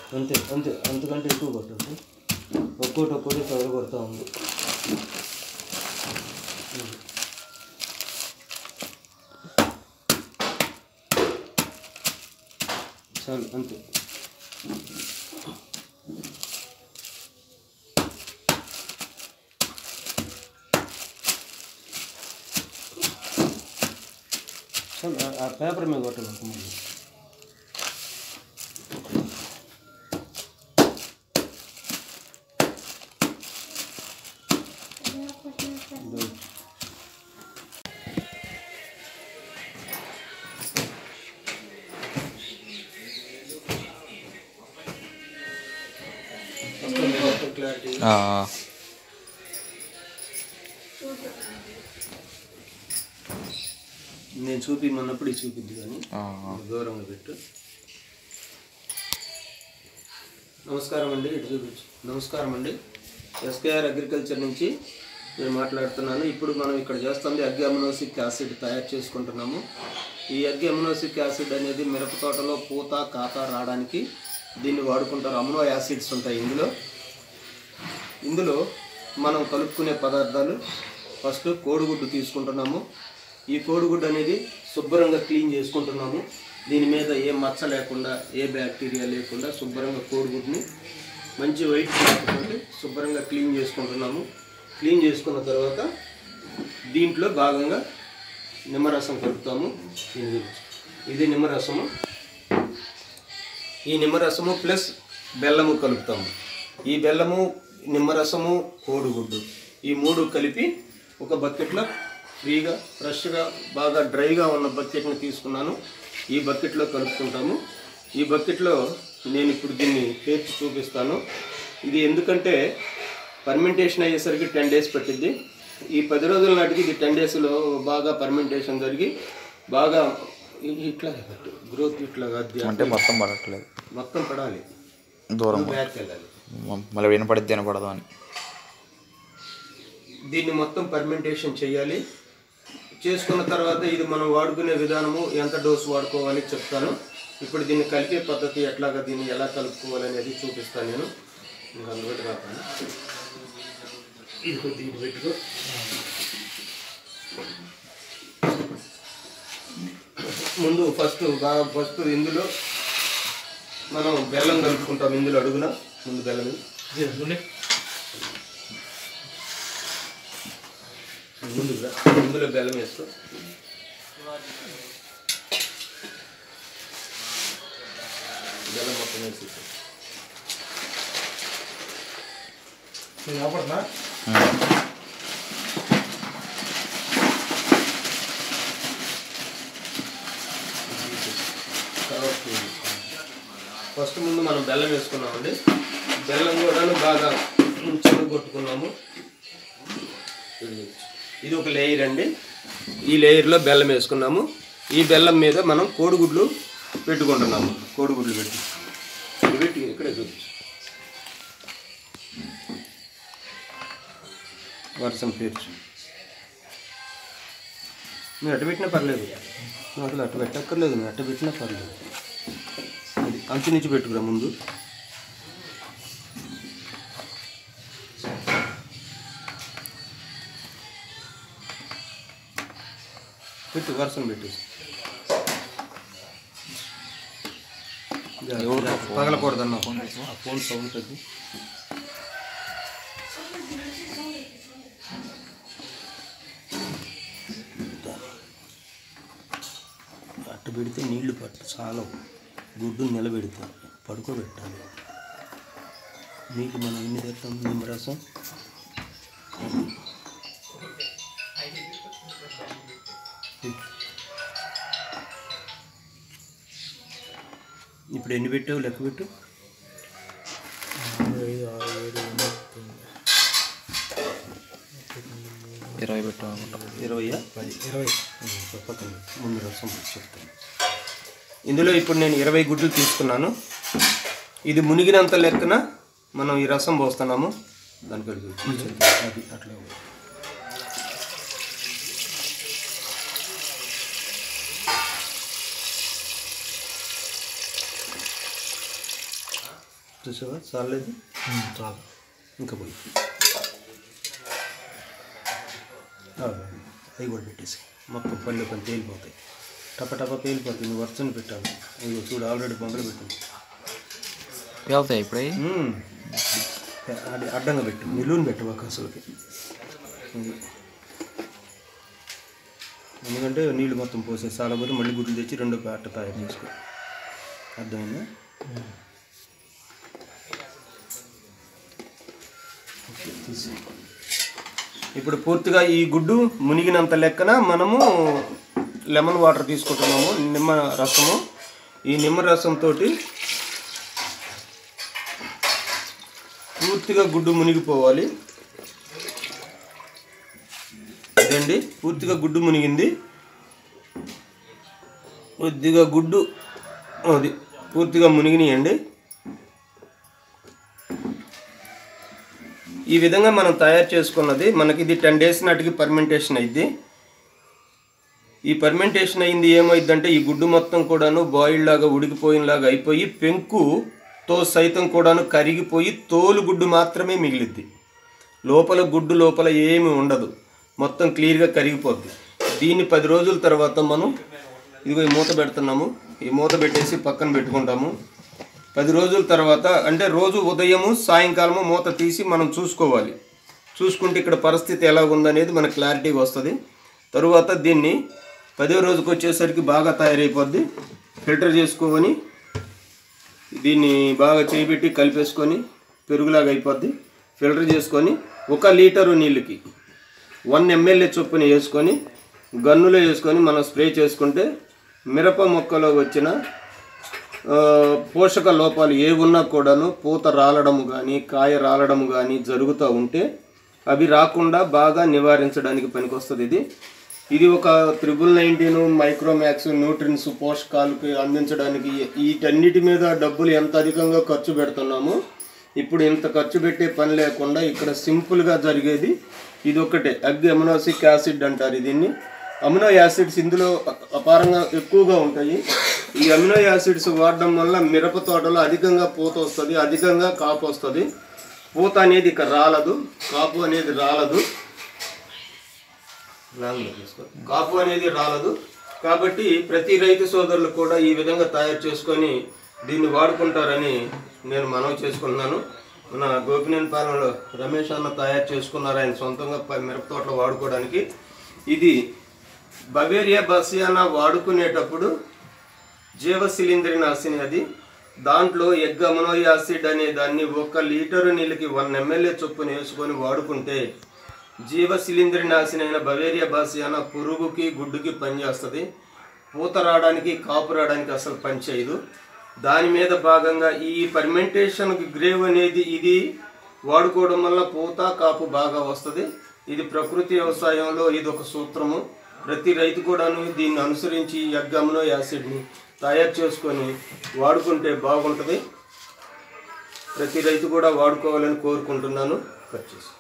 అంతే అంతే అంతకంటే ఎక్కువ కొట్టద్దు ఒక్కోటి ఒక్కోటి త్వర కొడతా ఉంది చాలు అంతే చాలు ఆ- ఆ పేపర్ మీద కొట్టాలి మళ్ళీ ఇదో. వస్తుంది మొత్తం క్లారిటీ ఆ, నేను చూపిమన్నప్పుడు ఇది చూపిద్ది కానీ ఆ, దూరంగా పెట్టు నమస్కారం అండి ఇటు చూపించు నమస్కారం అండి ఎస్కేఆర్ అగ్రికల్చర్ నుంచి నేను మాట్లాడుతున్నాను ఇప్పుడు మనం ఇక్కడ చేస్తుంది అగ్గి అమినోసిక్ యాసిడ్ తయారు చేసుకుంటున్నాము ఈ అగ్గి అమినోసిక్ యాసిడ్ అనేది మిరప తోటలో పూత కాత రావడానికి దీన్ని వాడుకుంటారు అమినో యాసిడ్స్ ఉంటాయి ఇందులో ఇందులో మనం కలుపుకునే పదార్థాలు ఫస్ట్ కోడిగుడ్డు తీసుకుంటున్నాము ఈ కోడిగుడ్డు అనేది శుభ్రంగా క్లీన్ చేసుకుంటున్నాము దీని మీద ఏ మచ్చ లేకుండా ఏ బ్యాక్టీరియా లేకుండా శుభ్రంగా కోడిగుడ్డుని మంచి వైట్ తోటి శుభ్రంగా క్లీన్ చేసుకుంటున్నాము క్లీన్ చేసుకున్న తర్వాత దీంట్లో భాగంగా నిమ్మరసం కలుపుతాము దీని గురించి. ఇది నిమ్మరసము ఈ నిమ్మరసము ప్లస్ బెల్లము కలుపుతాము ఈ బెల్లము నిమ్మరసము కోడిగుడ్డు ఈ మూడు కలిపి ఒక బకెట్లో ఫ్రీగా ఫ్రెష్గా బాగా డ్రైగా ఉన్న బకెట్ని తీసుకున్నాను ఈ బకెట్లో కలుపుకుంటాము ఈ బకెట్లో నేను ఇప్పుడు దీన్ని పేర్చి చూపిస్తాను ఇది ఎందుకంటే పర్మెంటేషన్ అయ్యేసరికి టెన్ డేస్ పట్టింది ఈ పది రోజుల నాటికి ఇది టెన్ డేస్లో బాగా పర్మెంటేషన్ జరిగి బాగా ఇ- ఇట్లా పెట్టు గ్రోత్ ఇట్లా కాదు. అంటే మొత్తం పడట్లేదు మొత్తం పడాలి దూరం బ్యాక్ వెళ్ళాలి మ- మళ్ళీ వినపడిద్ది వినపడదు అని దీన్ని మొత్తం పర్మెంటేషన్ చేయాలి చేసుకున్న తర్వాత ఇది మనం వాడుకునే విధానము ఎంత డోసు వాడుకోవాలి చెప్తాను ఇప్పుడు దీన్ని కలిపే పద్ధతి ఎట్లాగా దీన్ని ఎలా కలుపుకోవాలి అనేది చూపిస్తాను నేను ఇంకా అందుబాటు కాకుండా ఇది కొద్దిగా ఇటు పెట్టుకో ముందు ఫస్ట్ బాగా ఫస్ట్ ఇందులో మనం బెల్లం కలుపుకుంటాం ఇందులో అడుగున ముందు బెల్లం ముందుగా ఇందులో బెల్లం వేసుకో బెల్లం మొత్తం వేసి ఫస్ట్ ముందు మనం బెల్లం వేసుకున్నామండి బెల్లం కూడా బాగా చెరుగొట్టుకున్నాము ఇది ఒక లేయర్ అండి ఈ లేయర్లో బెల్లం వేసుకున్నాము ఈ బెల్లం మీద మనం కోడిగుడ్లు పెట్టుకుంటున్నాము కోడిగుడ్లు పెట్టి ఇది పెట్టి ఇక్కడే చూపించు వర్షం పేర్చు నువ్వు అట్ట పెట్టినా పర్లేదు నువ్వు అసలు అట్ట పెట్టక్కర్లేదు నువ్వు అట్ట పెట్టినా పర్లేదు అది అంచు నుంచి పెట్టుకురా ముందు పెట్టు వర్షం పెట్టు పగలకూడదన్నా ఆ ఫోన్ సౌండ్ తగ్గి అట్టు పెడితే నీళ్లు పట్టు చాలా గుడ్డు నిలబెడతారు పడుకోబెట్టాలి నీళ్ళు మనం ఎన్ని తెస్తాం నిమ్మరసం ఇప్పుడు ఎన్ని పెట్టావు లెక్క పెట్టు ఇరవై పెట్టు అనుకుంటా ఇరవయా పది ఇరవై చెప్పకండి ముందు రసం చెప్తాను ఇందులో ఇప్పుడు నేను ఇరవై గుడ్లు తీసుకున్నాను ఇది మునిగినంత లెక్కన మనం ఈ రసం పోస్తున్నాము దానికి అది అది అట్లా చూసావా చాలేదు చాలు ఇంకా పోయి అవి కూడా పెట్టేసి మొత్తం పళ్ళు పని తేలిపోతాయి టప టప పేలిపోతాయి నువ్వు వర్చని పెట్టాను ఇదిగో చూడు ఆల్రెడీ మొదలు పెట్టాను వెళ్తాయి ఇప్పుడు అవి? మ్మ్. అది అడ్డంగా పెట్టు నిలువుని పెట్టు ఒక అసలుకి ఇది. ఎందుకంటే నీళ్ళు మొత్తం పోసే చాలా పోతే మళ్ళీ గుడ్లు తెచ్చి రెండో అట్ట తయారు చేసుకో అర్థమైందా ఓకే, తీసి. ఇప్పుడు పూర్తిగా ఈ గుడ్డు మునిగినంత లెక్కన మనము లెమన్ వాటర్ తీసుకుంటున్నాము నిమ్మ రసము ఈ నిమ్మ రసంతో పూర్తిగా గుడ్డు మునిగిపోవాలి ఇదండి పూర్తిగా గుడ్డు మునిగింది కొద్దిగా గుడ్డు అది పూర్తిగా మునిగినాయండి ఈ విధంగా మనం తయారు చేసుకున్నది మనకి ఇది టెన్ డేస్ నాటికి పర్మెంటేషన్ అయింది ఈ పర్మెంటేషన్ అయింది ఏమైందంటే ఈ గుడ్డు మొత్తం కూడాను బాయిల్ లాగా ఉడికిపోయినలాగా అయిపోయి పెంకుతో సైతం కూడాను కరిగిపోయి తోలు గుడ్డు మాత్రమే మిగిలిద్ది లోపల గుడ్డు లోపల ఏమి ఉండదు మొత్తం క్లియర్గా కరిగిపోద్ది దీన్ని పది రోజుల తర్వాత మనం ఇదిగో ఈ మూత పెడుతున్నాము ఈ మూత పెట్టేసి పక్కన పెట్టుకుంటాము పది రోజుల తర్వాత అంటే రోజు ఉదయము సాయంకాలము మూత తీసి మనం చూసుకోవాలి చూసుకుంటే ఇక్కడ పరిస్థితి ఎలా ఉందనేది మనకు క్లారిటీగా వస్తుంది తరువాత దీన్ని పదో రోజుకి వచ్చేసరికి బాగా తయారైపోద్ది ఫిల్టర్ చేసుకొని దీన్ని బాగా చేయబెట్టి కలిపేసుకొని పెరుగులాగా అయిపోద్ది ఫిల్టర్ చేసుకొని ఒక లీటరు నీళ్ళకి వన్ ఎమ్మెల్యే చొప్పున వేసుకొని గన్నులో వేసుకొని మనం స్ప్రే చేసుకుంటే మిరప మొక్కలో వచ్చిన ఆ, పోషక లోపాలు ఏ ఉన్నా కూడాను పూత రాలడము కానీ కాయ రాలడము కానీ జరుగుతూ ఉంటే అవి రాకుండా బాగా నివారించడానికి పనికొస్తుంది ఇది ఇది ఒక త్రిబుల్ నైన్టీన్ మైక్రోమ్యాక్స్ న్యూట్రిన్స్ పోషకాలకి అందించడానికి వీటన్నిటి మీద డబ్బులు ఎంత అధికంగా ఖర్చు పెడుతున్నామో ఇప్పుడు ఇంత ఖర్చు పెట్టే పని లేకుండా ఇక్కడ సింపుల్గా జరిగేది ఇది ఒకటే అగ్ అమినోసిక్ యాసిడ్ అంటారు దీన్ని అమినో యాసిడ్స్ ఇందులో అ- అపారంగా ఎక్కువగా ఉంటాయి ఈ అమినో యాసిడ్స్ వాడడం వల్ల మిరప తోటలో అధికంగా పూత వస్తుంది అధికంగా కాపు వస్తుంది పూత అనేది ఇక రాలదు కాపు అనేది రాలదు లాంగ్లో తీసుకో. కాపు అనేది రాలదు కాబట్టి ప్రతి రైతు సోదరులు కూడా ఈ విధంగా తయారు చేసుకొని దీన్ని వాడుకుంటారని నేను మనవి చేసుకుంటున్నాను మన గోపినేని పాలనలో రమేష్ అన్న తయారు చేసుకున్నారు ఆయన సొంతంగా ప- మిరప తోటలో వాడుకోవడానికి ఇది బవేరియా బసియానా వాడుకునేటప్పుడు జీవ శిలీంద్రి నాశిని అది దాంట్లో ఎగ్ అమినో యాసిడ్ అనే దాన్ని ఒక లీటరు నీళ్ళకి వన్ ఎమ్మెల్యే చొప్పున వేసుకొని వాడుకుంటే జీవ శిలీంద్రి నాశిని అయిన బవేరియా బాసియానా పురుగుకి గుడ్డుకి పనిచేస్తుంది పూత రావడానికి కాపు రావడానికి అసలు పనిచేయదు దాని మీద భాగంగా ఈ పర్మెంటేషన్ గ్రేవ్ అనేది ఇది వాడుకోవడం వల్ల పూత కాపు బాగా వస్తుంది ఇది ప్రకృతి వ్యవసాయంలో ఇది ఒక సూత్రము ప్రతి రైతు కూడాను దీన్ని అనుసరించి ఈ ఎగ్ అమినో యాసిడ్ని తయారు చేసుకొని వాడుకుంటే బాగుంటుంది ప్రతి రైతు కూడా వాడుకోవాలని కోరుకుంటున్నాను కట్ చేసి